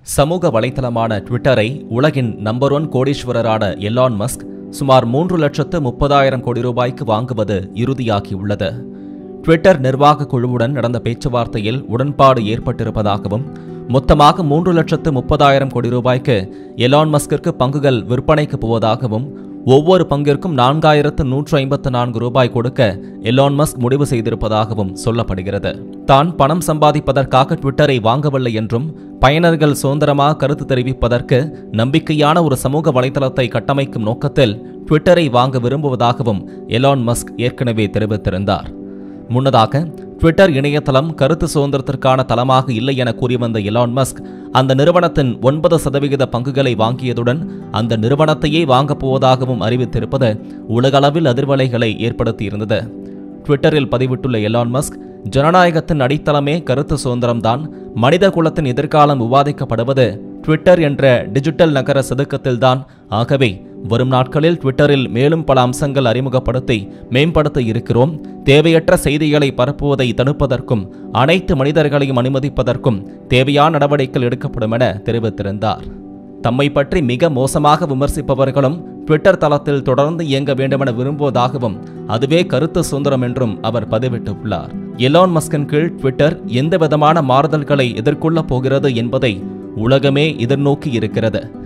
சமூக வலைத்தளமான ட்விட்டரை உலகின் நம்பர் ஒன் கோடீஸ்வரரான எலான் மஸ்க் சுமார் மூன்று லட்சத்து முப்பதாயிரம் கோடி ரூபாய்க்கு வாங்குவது இறுதியாகியுள்ளது ட்விட்டர் நிர்வாக குழுவுடன் நடந்த பேச்சுவார்த்தையில் உடன்பாடு ஏற்பட்டிருப்பதாகவும் மொத்தமாக மூன்று லட்சத்து முப்பதாயிரம் கோடி ரூபாய்க்கு எலான் மஸ்கிற்கு பங்குகள் விற்பனைக்கு போவதாகவும் ஒவ்வொரு பங்கிற்கும் நான்காயிரத்து நூற்று ஐம்பத்து நான்கு ரூபாய் கொடுக்க எலான் மஸ்க் முடிவு செய்திருப்பதாகவும் சொல்லப்படுகிறது தான் பணம் சம்பாதிப்பதற்காக ட்விட்டரை வாங்கவில்லை என்றும் பயனர்கள் சுதந்திரமாக கருத்து தெரிவிப்பதற்கு நம்பிக்கையான ஒரு சமூக வலைதளத்தை கட்டமைக்கும் நோக்கத்தில் ட்விட்டரை வாங்க விரும்புவதாகவும் எலான் மஸ்க் ஏற்கனவே தெரிவித்திருந்தார் முன்னதாக ட்விட்டர் இணையதளம் கருத்து சுதந்திரத்திற்கான தளமாக இல்லை என கூறி வந்த எலான் மஸ்க் அந்த நிறுவனத்தின் ஒன்பது சதவிகித பங்குகளை வாங்கியதுடன் அந்த நிறுவனத்தையே வாங்கப் போவதாகவும் அறிவித்திருப்பது உலகளவில் அதிர்வலைகளை ஏற்படுத்தியிருந்தது ட்விட்டரில் பதிவிட்டுள்ள எலான் மஸ்க் ஜனநாயகத்தின் அடித்தளமே கருத்து சுதந்திரம்தான் மனித குலத்தின் எதிர்காலம் விவாதிக்கப்படுவது ட்விட்டர் என்ற டிஜிட்டல் நகர சதுக்கத்தில்தான் ஆகவே வரும் நாட்களில் ட்விட்டரில் மேலும் பல அம்சங்கள் அறிமுகப்படுத்தி மேம்படுத்த இருக்கிறோம் தேவையற்ற செய்திகளை பரப்புவதை தடுப்பதற்கும் அனைத்து மனிதர்களையும் அனுமதிப்பதற்கும் தேவையான நடவடிக்கைகள் எடுக்கப்படும் என தெரிவித்திருந்தார் தம்மை பற்றி மிக மோசமாக விமர்சிப்பவர்களும் ட்விட்டர் தளத்தில் தொடர்ந்து இயங்க வேண்டுமென விரும்புவதாகவும் அதுவே கருத்து சுதந்திரம் என்றும் அவர் பதிவிட்டுள்ளார் எலான் மஸ்கின் கீழ் ட்விட்டர் எந்த விதமான மாறுதல்களை எதிர்கொள்ளப் போகிறது என்பதை உலகமே எதிர்நோக்கி இருக்கிறது